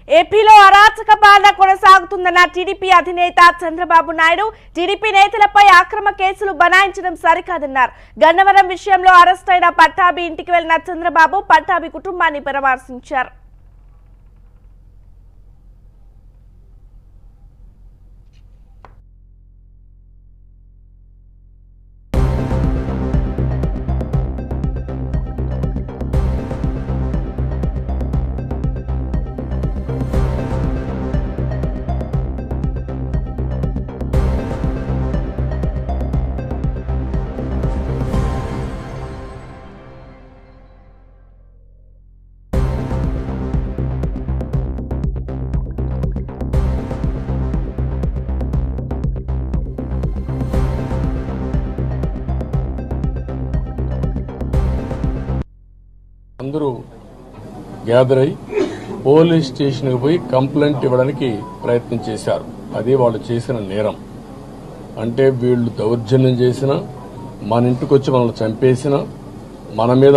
ఏపీలో అరాచక పాలన కొనసాగుతుందన్న టీడీపీ అధినేత చంద్రబాబు నాయుడు టీడీపీ నేతలపై అక్రమ కేసులు బనాయించడం సరికాదన్నారు గన్నవరం విషయంలో అరెస్ట్ అయిన పట్టాభి ఇంటికి వెళ్లిన చంద్రబాబు పట్టాభి కుటుంబాన్ని పరామర్శించారు అందరూ గ్యాదర్ అయి పోలీస్ స్టేషన్కి పోయి కంప్లైంట్ ఇవ్వడానికి ప్రయత్నం చేశారు అది వాళ్ళు చేసిన నేరం అంటే వీళ్ళు దౌర్జన్యం చేసిన మన ఇంటికి వచ్చి మనల్ని చంపేసిన మన మీద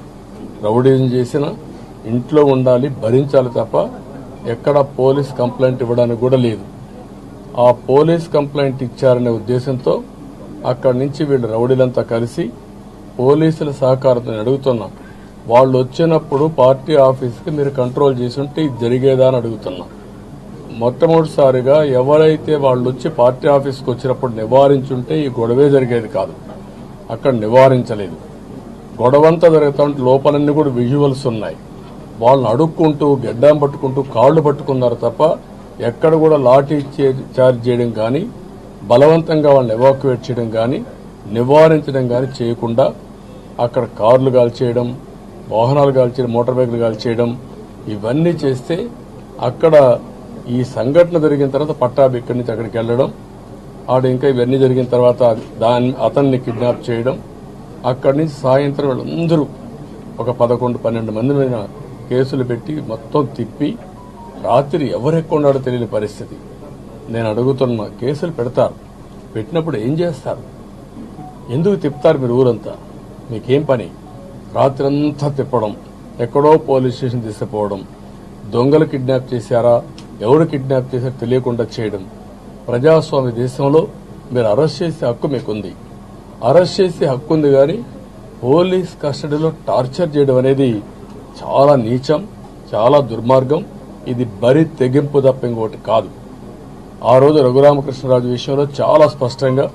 రౌడీజం చేసిన ఇంట్లో ఉండాలి భరించాలి తప్ప ఎక్కడ పోలీస్ కంప్లైంట్ ఇవ్వడానికి కూడా లేదు ఆ పోలీస్ కంప్లైంట్ ఇచ్చారనే ఉద్దేశంతో అక్కడి నుంచి వీళ్ళు రౌడీలంతా కలిసి పోలీసుల సహకారంతో నేను అడుగుతున్నాం వాళ్ళు వచ్చినప్పుడు పార్టీ ఆఫీస్కి మీరు కంట్రోల్ చేసి ఉంటే ఇది జరిగేదా అని అడుగుతున్నాం మొట్టమొదటిసారిగా ఎవరైతే వాళ్ళు వచ్చి పార్టీ ఆఫీస్కి వచ్చినప్పుడు నివారించుంటే ఈ గొడవే జరిగేది కాదు అక్కడ నివారించలేదు గొడవంతా జరుగుతుంటే లోపలన్నీ కూడా విజువల్స్ ఉన్నాయి వాళ్ళని అడుక్కుంటూ గెడ్డం పట్టుకుంటూ కాళ్ళు పట్టుకున్నారు తప్ప ఎక్కడ కూడా లాఠీ చే- చార్జ్ చేయడం కానీ బలవంతంగా వాళ్ళని ఎవాక్యువేట్ చేయడం కానీ నివారించడం కానీ చేయకుండా అక్కడ కార్లు కాల్చేయడం వాహనాలు కాల్చేయడం మోటార్ బైకులు కాల్చేయడం ఇవన్నీ చేస్తే అక్కడ ఈ సంఘటన జరిగిన తర్వాత పట్టాభి ఇక్కడి నుంచి అక్కడికి వెళ్ళడం ఆడ ఇంకా ఇవన్నీ జరిగిన తర్వాత దాన్ని అతన్ని కిడ్నాప్ చేయడం అక్కడి నుంచి సాయంత్రం వీళ్ళందరూ ఒక పదకొండు పన్నెండు మంది మీద కేసులు పెట్టి మొత్తం తిప్పి రాత్రి ఎవరెక్కున్నాడో తెలియని పరిస్థితి నేను అడుగుతున్న కేసులు పెడతారు పెట్టినప్పుడు ఏం చేస్తారు ఎందుకు తిప్పుతారు మీరు ఊరంతా మీకేం పని రాత్రంతా తిప్పడం ఎక్కడో పోలీస్ స్టేషన్ తీసుకుపోవడం దొంగలు కిడ్నాప్ చేశారా ఎవరు కిడ్నాప్ చేశారో తెలియకుండా చేయడం ప్రజాస్వామ్య దేశంలో మీరు అరెస్ట్ చేసే హక్కు మీకుంది అరెస్ట్ చేసే హక్కు ఉంది కానీ పోలీస్ కస్టడీలో టార్చర్ చేయడం అనేది చాలా నీచం చాలా దుర్మార్గం ఇది బరి తెగింపు తప్ప ఇంకోటి కాదు ఆ రోజు రఘురామకృష్ణరాజు విషయంలో చాలా స్పష్టంగా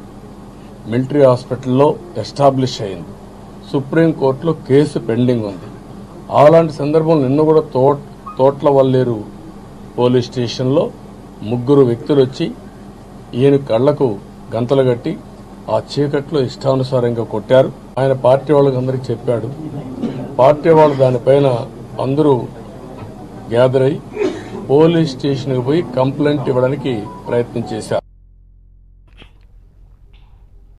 మిలిటరీ హాస్పిటల్లో ఎస్టాబ్లిష్ అయింది సుప్రీంకోర్టులో కేసు పెండింగ్ ఉంది అలాంటి సందర్భంలో నిన్న కూడా తో తోట్ల వల్లేరు పోలీస్ స్టేషన్లో ముగ్గురు వ్యక్తులు వచ్చి ఈయన కళ్లకు గంతలు కట్టి ఆ చీకట్లో ఇష్టానుసారంగా కొట్టారు ఆయన పార్టీ వాళ్ళకి అందరికి చెప్పాడు పార్టీ వాళ్ళు దానిపైన అందరూ గ్యాదర్ అయి పోలీస్ స్టేషన్కి పోయి కంప్లైంట్ ఇవ్వడానికి ప్రయత్నం చేశారు